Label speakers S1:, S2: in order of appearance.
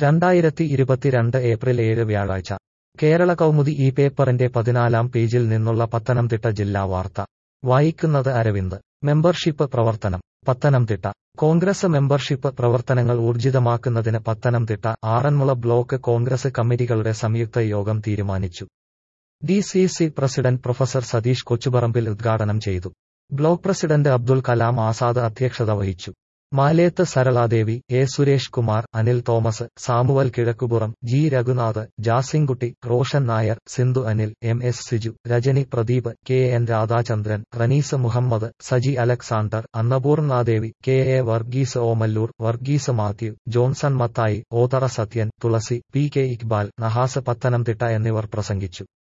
S1: രണ്ടായിരത്തി ഇരുപത്തിരണ്ട് ഏപ്രിൽ ഏഴ് വ്യാഴാഴ്ച കേരള കൗമുദി ഈ പേപ്പറിന്റെ പതിനാലാം പേജിൽ നിന്നുള്ള പത്തനംതിട്ട ജില്ലാ വാർത്ത വായിക്കുന്നത് അരവിന്ദ് മെമ്പർഷിപ്പ് പ്രവർത്തനം പത്തനംതിട്ട കോൺഗ്രസ് മെമ്പർഷിപ്പ് പ്രവർത്തനങ്ങൾ ഊർജിതമാക്കുന്നതിന് പത്തനംതിട്ട ആറന്മുള ബ്ലോക്ക് കോൺഗ്രസ് കമ്മിറ്റികളുടെ സംയുക്ത യോഗം തീരുമാനിച്ചു D C C president professor Satheesh Kochuparambil ഉദ്ഘാടനം ചെയ്തു ബ്ലോക്ക് പ്രസിഡന്റ് അബ്ദുൽ കലാം ആസാദ് അധ്യക്ഷത വഹിച്ചു Maleth Saraladevi A Suresh Kumar Anil Thomas Samuel Kizhakkupuram G Raghunath Jasinkutty Roshan Nair Sindhu Anil M S Siju Rajani Pradeep K N Radhachandran Ranees Muhammad Saji Alexander Annapurnadevi K A Varghese Omallur Varghese Mathew Johnson Mathai Othera Sathyan Thulasi P K Iqbal Nahas Pathanamthitta എന്നിവർ പ്രസംഗിച്ചു